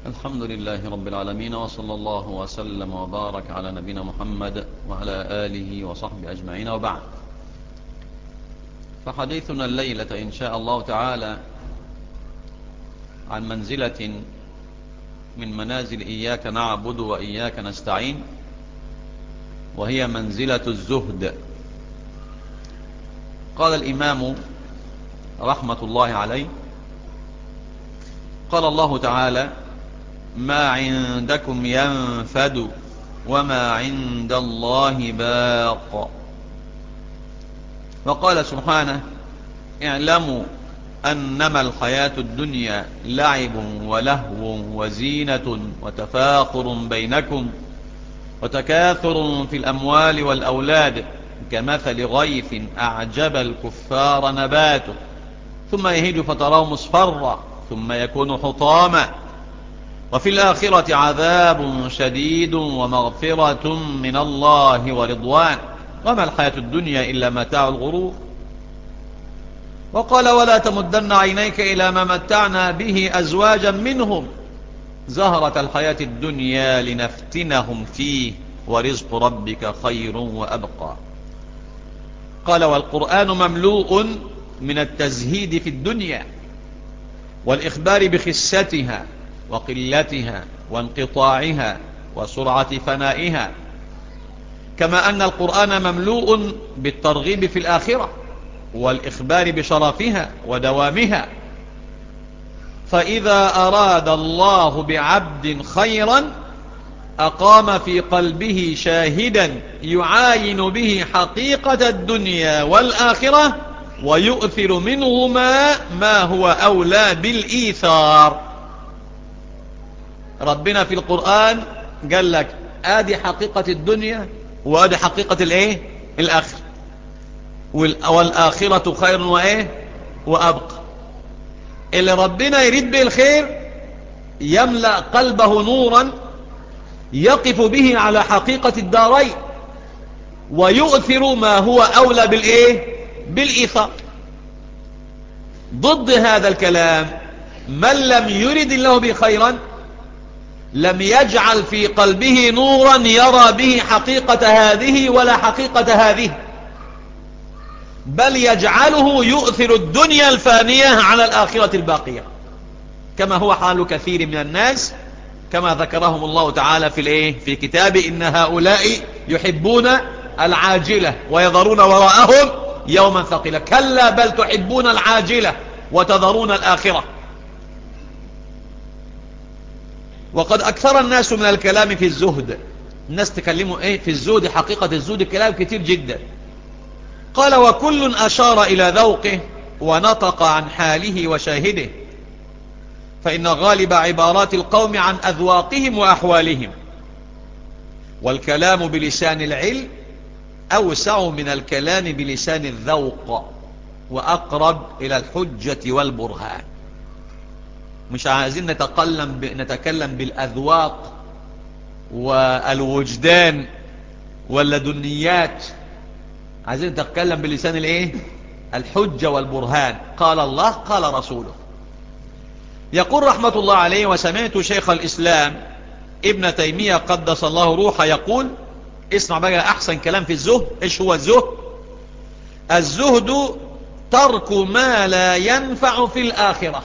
الحمد لله رب العالمين وصلى الله وسلم وبارك على نبينا محمد وعلى آله وصحبه أجمعين وبعد فحديثنا الليلة إن شاء الله تعالى عن منزلة من منازل إياك نعبد وإياك نستعين وهي منزلة الزهد قال الإمام رحمة الله عليه قال الله تعالى ما عندكم ينفد وما عند الله باق وقال سبحانه اعلموا أنما الحياة الدنيا لعب ولهو وزينة وتفاخر بينكم وتكاثر في الأموال والأولاد كمثل غيث أعجب الكفار نباته ثم يهيج فتراه مصفرا ثم يكون حطاما وفي الآخرة عذاب شديد ومغفرة من الله ورضوان وما الحياة الدنيا إلا متاع الغرور وقال ولا تمدن عينيك إلى ما متعنا به أزواجا منهم زهرة الحياة الدنيا لنفتنهم فيه ورزق ربك خير وأبقى قال والقرآن مملوء من التزهيد في الدنيا والإخبار بخستها وقلتها وانقطاعها وسرعة فنائها كما أن القرآن مملوء بالترغيب في الآخرة والإخبار بشرفها ودوامها فإذا أراد الله بعبد خيرا أقام في قلبه شاهدا يعاين به حقيقة الدنيا والآخرة ويؤثر منهما ما هو أولى بالإيثار ربنا في القرآن قال لك آدي حقيقة الدنيا وآدي حقيقة الايه الآخر والآخرة خير وإيه وأبقى اللي ربنا يريد به الخير يملأ قلبه نورا يقف به على حقيقة الدارين ويؤثر ما هو أولى بالإيه بالإيثار ضد هذا الكلام من لم يرد الله به خيرا لم يجعل في قلبه نورا يرى به حقيقة هذه ولا حقيقة هذه بل يجعله يؤثر الدنيا الفانية على الآخرة الباقية كما هو حال كثير من الناس كما ذكرهم الله تعالى في الايه في كتاب إن هؤلاء يحبون العاجلة ويذرون وراءهم يوما ثقيلا كلا بل تحبون العاجلة وتذرون الآخرة وقد أكثر الناس من الكلام في الزهد الناس تكلموا ايه في الزهد حقيقة الزهد كلام كتير جدا قال وكل أشار إلى ذوقه ونطق عن حاله وشاهده فإن غالب عبارات القوم عن أذواقهم وأحوالهم والكلام بلسان العلم أوسع من الكلام بلسان الذوق وأقرب إلى الحجة والبرهان مش عايزين نتكلم ب... نتكلم بالأذواق والوجدان واللدنيات عايزين نتكلم بلسان الايه الحجة والبرهان قال الله قال رسوله يقول رحمة الله عليه وسمعت شيخ الإسلام ابن تيمية قدس الله روحه يقول اسمع بقى أحسن كلام في الزهد إيش هو الزهد الزهد ترك ما لا ينفع في الآخرة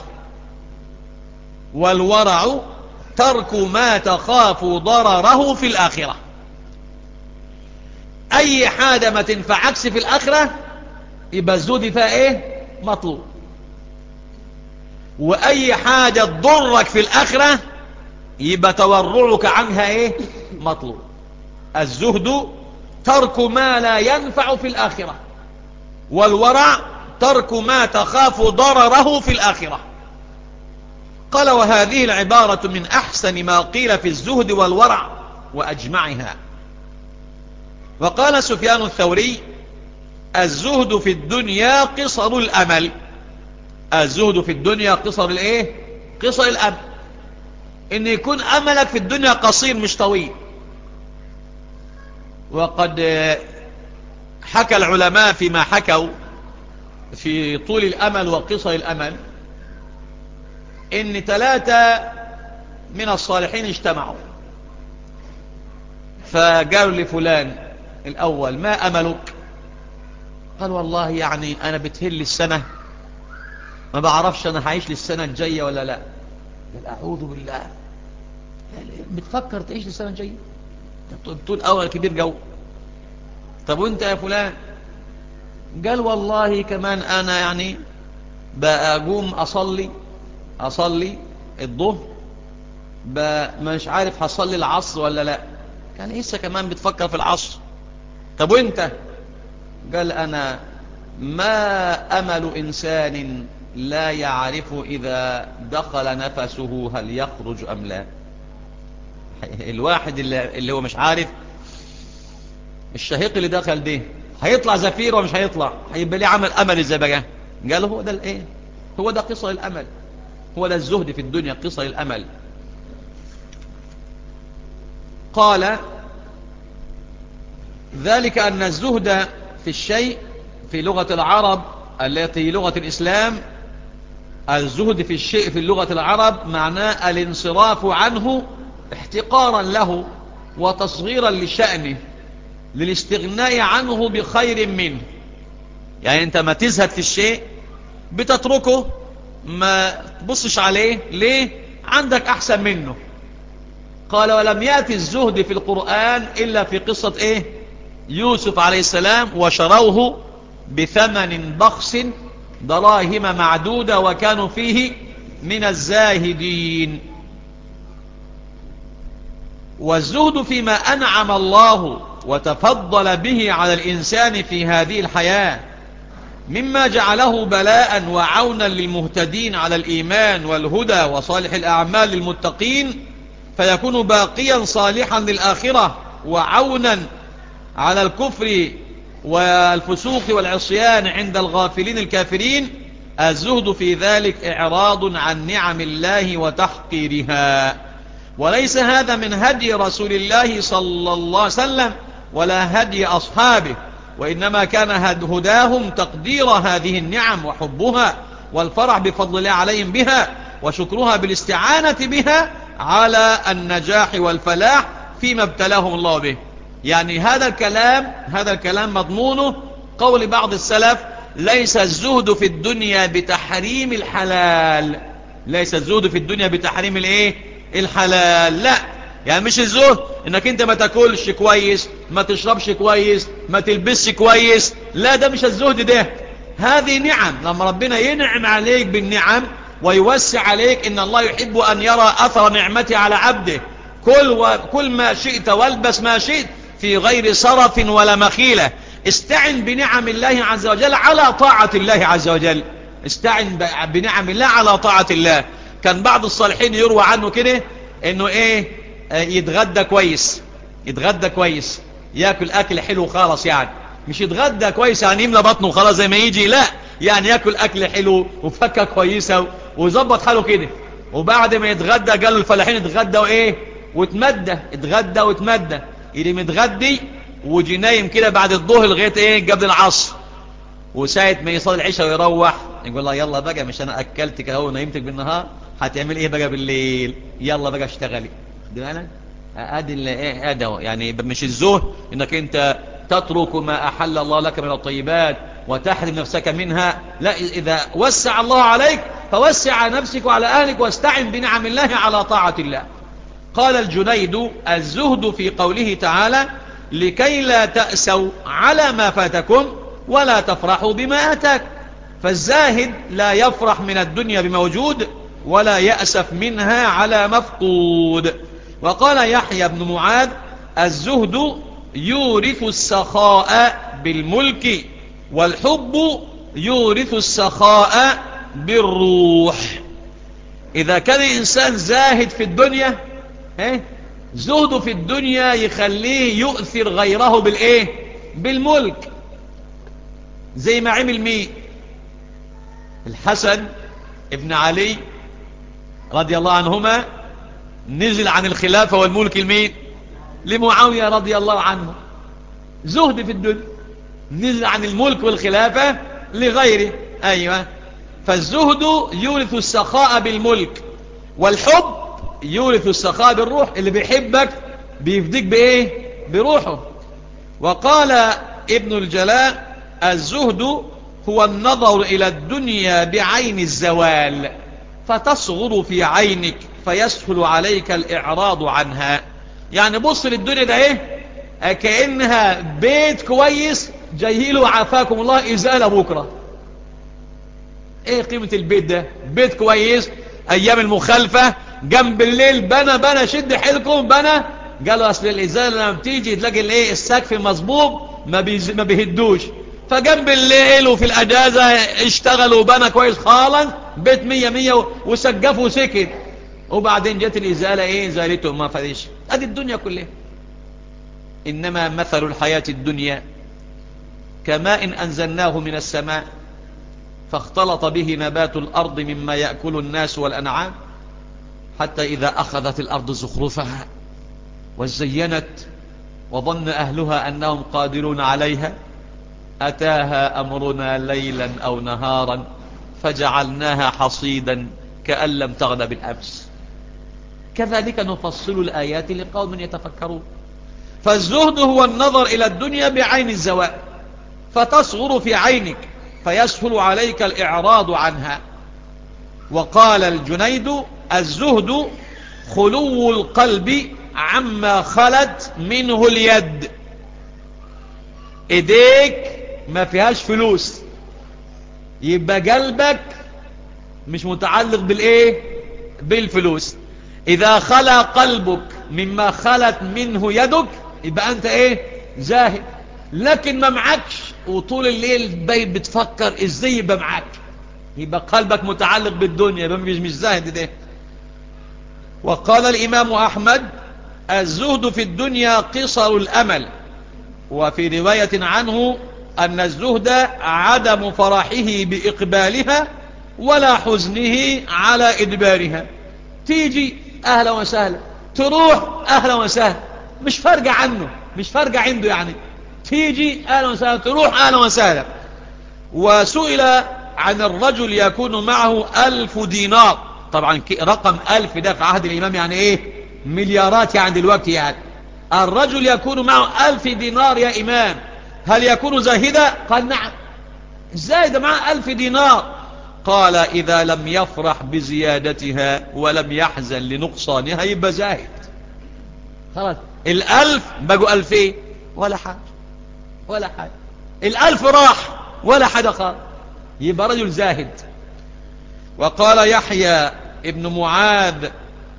والورع ترك ما تخاف ضرره في الآخرة أي حاجة ما تنفعكش في الآخرة يبقى الزهد فيها إيه مطلوب وأي حاجة تضرك في الآخرة يبقى تورعك عنها إيه مطلوب الزهد ترك ما لا ينفع في الآخرة والورع ترك ما تخاف ضرره في الآخرة قال وهذه العبارة من أحسن ما قيل في الزهد والورع وأجمعها وقال سفيان الثوري الزهد في الدنيا قصر الأمل الزهد في الدنيا قصر الايه قصر الأمل ان يكون أملك في الدنيا قصير مش طويل وقد حكى العلماء فيما حكوا في طول الأمل وقصر الأمل ان ثلاثة من الصالحين اجتمعوا فقالوا لفلان الأول ما أملك قال والله يعني أنا بتهل السنة ما بعرفش أنا هعيش للسنة الجاية ولا لا قال أعوذ بالله بتفكر تعيش للسنة الجاية بتقول أول كبير جو طب وانت يا فلان قال والله كمان أنا يعني بقوم أصلي أصلي الظهر مش عارف هصلي العصر ولا لا كان لسه كمان بتفكر في العصر طب وانت قال أنا ما أمل إنسان لا يعرف إذا دخل نفسه هل يخرج أم لا الواحد اللي, اللي هو مش عارف الشهيق اللي دخل ده هيطلع زفير ومش هيطلع هيبقى ليه عمل أمل ازاي بقى قال هو ده الايه هو ده قصر الأمل هو ده الزهد في الدنيا قصر الأمل قال ذلك أن الزهد في الشيء في لغة العرب التي لغة الإسلام الزهد في الشيء في اللغة العرب معناه الانصراف عنه احتقارا له وتصغيرا لشأنه للاستغناء عنه بخير منه يعني انت ما تزهد في الشيء بتتركه ما تبصش عليه ليه عندك احسن منه قال ولم يأتي الزهد في القرآن إلا في قصة ايه يوسف عليه السلام وشروه بثمن بخس دراهم معدودة وكانوا فيه من الزاهدين والزهد فيما أنعم الله وتفضل به على الإنسان في هذه الحياة مما جعله بلاء وعونا للمهتدين على الإيمان والهدى وصالح الأعمال للمتقين فيكون باقيا صالحا للآخرة وعونا على الكفر والفسوق والعصيان عند الغافلين الكافرين الزهد في ذلك إعراض عن نعم الله وتحقيرها وليس هذا من هدي رسول الله صلى الله عليه وسلم ولا هدي أصحابه وإنما كان هداهم تقدير هذه النعم وحبها والفرح بفضل الله عليهم بها وشكرها بالاستعانة بها على النجاح والفلاح فيما ابتلاهم الله به يعني هذا الكلام هذا الكلام مضمونه قول بعض السلف ليس الزهد في الدنيا بتحريم الحلال ليس الزهد في الدنيا بتحريم الايه الحلال لا يعني مش الزهد انك انت ما تاكلش كويس ما تشربش كويس ما تلبسش كويس لا ده مش الزهد ده هذه نعم لما ربنا ينعم عليك بالنعم ويوسع عليك ان الله يحب ان يرى اثر نعمته على عبده كل, وكل ما شئت والبس ما شئت في غير صرف ولا مخيلة استعن بنعم الله عز وجل على طاعة الله عز وجل استعن بنعم الله على طاعة الله كان بعض الصالحين يروى عنه كده انه ايه يتغدى كويس يتغدى كويس ياكل اكل حلو خالص يعني مش يتغدى كويس يعني يملى بطنه خلاص زي ما يجي لا يعني ياكل اكل حلو وفكة كويسة ويظبط حاله كده وبعد ما يتغدى قالوا الفلاحين اتغدى وايه واتمدى اتغدى واتمدى اللي متغدي وجي نايم كده بعد الظهر لغايه ايه قبل العصر وساعه ما يصلي العشاء ويروح يقول الله يلا بقى مش انا اكلتك اهو ونيمتك بالنهار هتعمل ايه بقى بالليل يلا بقى اشتغلي ده انا ادي ايه ادي يعني مش الزهد انك انت تترك ما احل الله لك من الطيبات وتحرم نفسك منها لا اذا وسع الله عليك فوسع على نفسك وعلى اهلك واستعن بنعم الله على طاعه الله قال الجنيد الزهد في قوله تعالى لكي لا تأسوا على ما فاتكم ولا تفرحوا بما أتاك فالزاهد لا يفرح من الدنيا بموجود ولا يأسف منها على مفقود وقال يحيى بن معاذ الزهد يورث السخاء بالملك والحب يورث السخاء بالروح إذا كان الإنسان زاهد في الدنيا زهده في الدنيا يخليه يؤثر غيره بالايه بالملك زي ما عمل مين الحسن ابن علي رضي الله عنهما نزل عن الخلافة والملك المين لمعاوية رضي الله عنه زهد في الدنيا نزل عن الملك والخلافة لغيره أيوة فالزهد يورث السخاء بالملك والحب يورث السخاء بالروح اللي بيحبك بيفديك بايه بروحه وقال ابن الجلاء الزهد هو النظر الى الدنيا بعين الزوال فتصغر في عينك فيسهل عليك الاعراض عنها يعني بص للدنيا ده ايه كأنها بيت كويس جاي له عافاكم الله ازالة بكرة ايه قيمة البيت ده بيت كويس ايام المخالفة جنب الليل بنا بنا شد حيلكم بنا قالوا اصل الازالة لما بتيجي تلاقي الايه السقف مظبوط ما, بيز... ما بيهدوش فجنب الليل وفي الاجازة اشتغلوا بنا كويس خالص بيت مية مية وسقفوا وسكت وبعدين جت الازالة ايه زالته ما فديش ادي الدنيا كلها انما مثل الحياة الدنيا كماء انزلناه من السماء فاختلط به نبات الارض مما يأكل الناس والانعام حتى اذا اخذت الارض زخرفها وزينت وظن اهلها انهم قادرون عليها اتاها امرنا ليلا او نهارا فجعلناها حصيدا كأن لم تغن بالامس كذلك نفصل الآيات لقوم يتفكرون فالزهد هو النظر إلى الدنيا بعين الزواء فتصغر في عينك فيسهل عليك الإعراض عنها وقال الجنيد الزهد خلو القلب عما خلت منه اليد ايديك ما فيهاش فلوس يبقى قلبك مش متعلق بالايه بالفلوس اذا خلى قلبك مما خلت منه يدك يبقى انت ايه زاهد لكن ما معكش وطول الليل باي بتفكر ازاي يبقى معاك يبقى قلبك متعلق بالدنيا يبقى مش مش زاهد ده وقال الامام احمد الزهد في الدنيا قصر الامل وفي رواية عنه ان الزهد عدم فرحه باقبالها ولا حزنه على ادبارها تيجي اهلا وسهلا تروح اهلا وسهلا مش فارقة عنه مش فارقة عنده يعني تيجي اهلا وسهلا تروح اهلا وسهلا وسئل عن الرجل يكون معه الف دينار طبعا رقم الف ده في عهد الامام يعني ايه مليارات يعني دلوقتي يعني الرجل يكون معه الف دينار يا امام هل يكون زاهدا قال نعم زاهد معه الف دينار قال إذا لم يفرح بزيادتها ولم يحزن لنقصانها يبقى زاهد خلاص الألف بقوا ألفين ولا حاجة ولا حاجة الألف راح ولا حاجة خالص يبقى رجل زاهد وقال يحيى ابن معاذ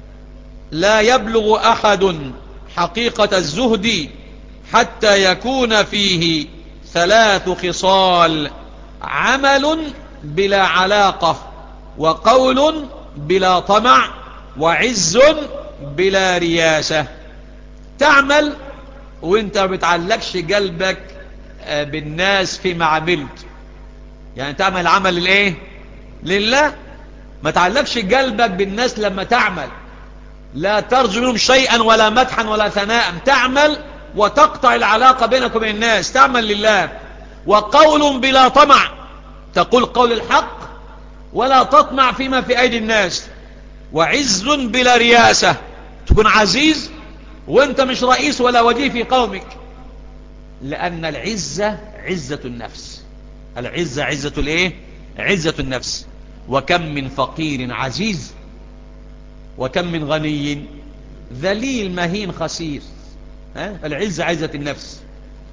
لا يبلغ أحد حقيقة الزهد حتى يكون فيه ثلاث خصال عمل بلا علاقة وقول بلا طمع وعز بلا رياسة تعمل وانت بتعلقش قلبك بالناس فيما عملت يعني تعمل عمل الايه لله ما تعلقش قلبك بالناس لما تعمل لا ترجو منهم شيئا ولا مدحا ولا ثناء تعمل وتقطع العلاقة بينك وبين الناس تعمل لله وقول بلا طمع تقول قول الحق ولا تطمع فيما في أيدي الناس وعز بلا رياسة تكون عزيز وانت مش رئيس ولا وجيه في قومك لأن العزة عزة النفس العزة عزة الايه عزة النفس وكم من فقير عزيز وكم من غني ذليل مهين خسير ها؟ العزة عزة النفس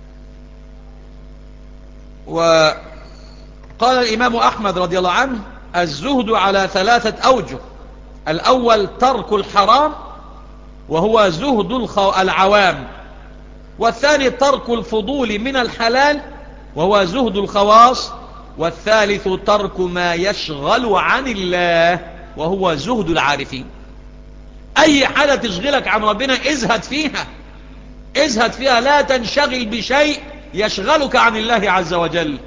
وقال الإمام أحمد رضي الله عنه الزهد على ثلاثة أوجه الأول ترك الحرام وهو زهد العوام والثاني ترك الفضول من الحلال وهو زهد الخواص والثالث ترك ما يشغل عن الله وهو زهد العارفين أي حاجة تشغلك عن ربنا ازهد فيها ازهد فيها لا تنشغل بشيء يشغلك عن الله عز وجل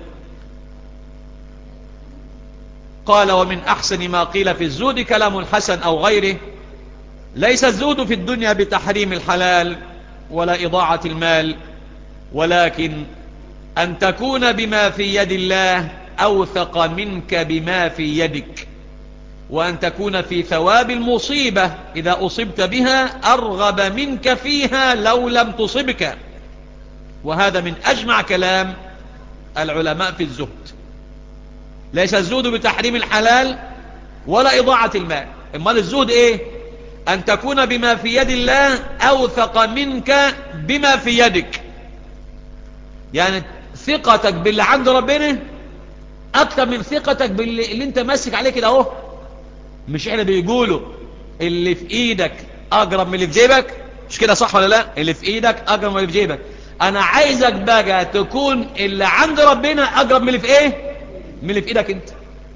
قال ومن أحسن ما قيل في الزهد كلام الحسن أو غيره ليس الزهد في الدنيا بتحريم الحلال ولا إضاعة المال ولكن أن تكون بما في يد الله أوثق منك بما في يدك وأن تكون في ثواب المصيبة إذا أصبت بها أرغب منك فيها لو لم تصبك وهذا من أجمع كلام العلماء في الزهد ليس الزهد بتحريم الحلال ولا إضاعة المال إما الزهد إيه أن تكون بما في يد الله أوثق منك بما في يدك يعني ثقتك باللي عند ربنا أكثر من ثقتك باللي اللي انت ماسك عليه كده اهو مش احنا بيقولوا اللي في ايدك اقرب من اللي في جيبك مش كده صح ولا لا اللي في ايدك اقرب من اللي في جيبك انا عايزك بقى تكون اللي عند ربنا اقرب من اللي في ايه من اللي في ايدك انت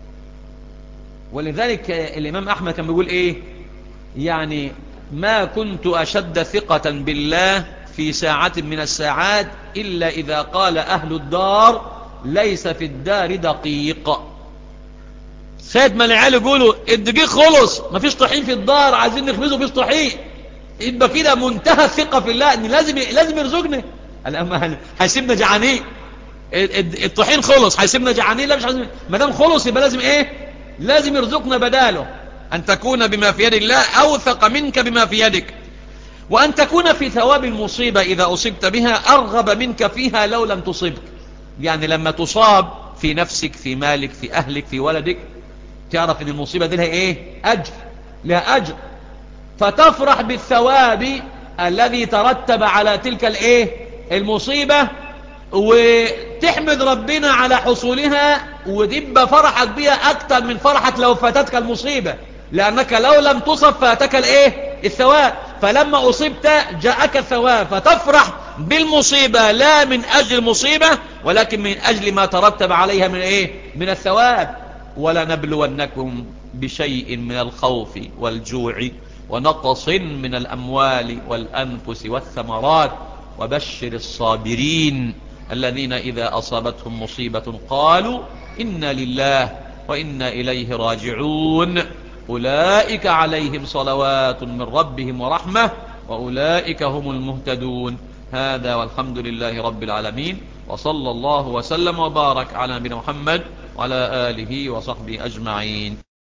ولذلك الامام احمد كان بيقول ايه يعني ما كنت اشد ثقة بالله في ساعة من الساعات الا اذا قال اهل الدار ليس في الدار دقيق سيد ما العيال يقولوا الدقيق خلص مفيش طحين في الدار عايزين نخبزه مفيش طحين يبقى كده منتهى الثقة في الله ان لازم لازم يرزقنا الاما هيسيبنا جعانين الطحين خلص هيسيبنا جعانين لا مش عايزين ما دام خلص يبقى لازم ايه لازم يرزقنا بداله ان تكون بما في يد الله اوثق منك بما في يدك وان تكون في ثواب المصيبة اذا اصبت بها ارغب منك فيها لو لم تصبك يعني لما تصاب في نفسك في مالك في اهلك في ولدك تعرف ان المصيبة دي لها ايه اجر لها اجر فتفرح بالثواب الذي ترتب على تلك الايه المصيبة وتحمد ربنا على حصولها وتبقى فرحك بها اكتر من فرحك لو فاتتك المصيبة لانك لو لم تصب فاتك الايه الثواب فلما اصبت جاءك الثواب فتفرح بالمصيبة لا من اجل المصيبة ولكن من اجل ما ترتب عليها من ايه من الثواب ولنبلونكم بشيء من الخوف والجوع ونقص من الأموال والأنفس والثمرات وبشر الصابرين الذين إذا أصابتهم مصيبة قالوا إنا لله وإنا إليه راجعون أولئك عليهم صلوات من ربهم ورحمة وأولئك هم المهتدون هذا والحمد لله رب العالمين وصلى الله وسلم وبارك على نبينا محمد وعلى آله وصحبه أجمعين